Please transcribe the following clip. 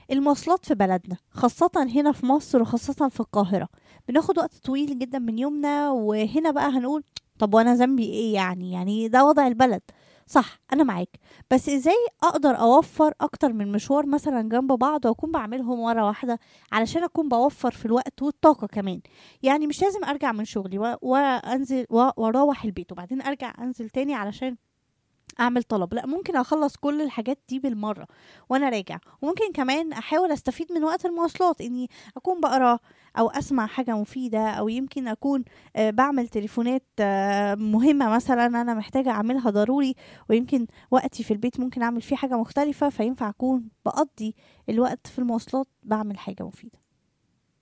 المواصلات في بلدنا خاصة هنا في مصر وخاصة في القاهرة بناخد وقت طويل جدا من يومنا وهنا بقى هنقول طب وانا ذنبي ايه يعني يعني ده وضع البلد صح انا معاك بس ازاي اقدر اوفر اكتر من مشوار مثلا جنب بعض واكون بعملهم مره واحده علشان اكون بوفر في الوقت والطاقه كمان يعني مش لازم ارجع من شغلي و- وانزل و- واروح البيت وبعدين ارجع انزل تاني علشان اعمل طلب لا ممكن اخلص كل الحاجات دي بالمره وانا راجع وممكن كمان احاول استفيد من وقت المواصلات اني اكون بقرا او اسمع حاجه مفيده او يمكن اكون آه، بعمل تليفونات آه، مهمه مثلا انا محتاجه اعملها ضروري ويمكن وقتي في البيت ممكن اعمل فيه حاجه مختلفه فينفع اكون بقضي الوقت في المواصلات بعمل حاجه مفيده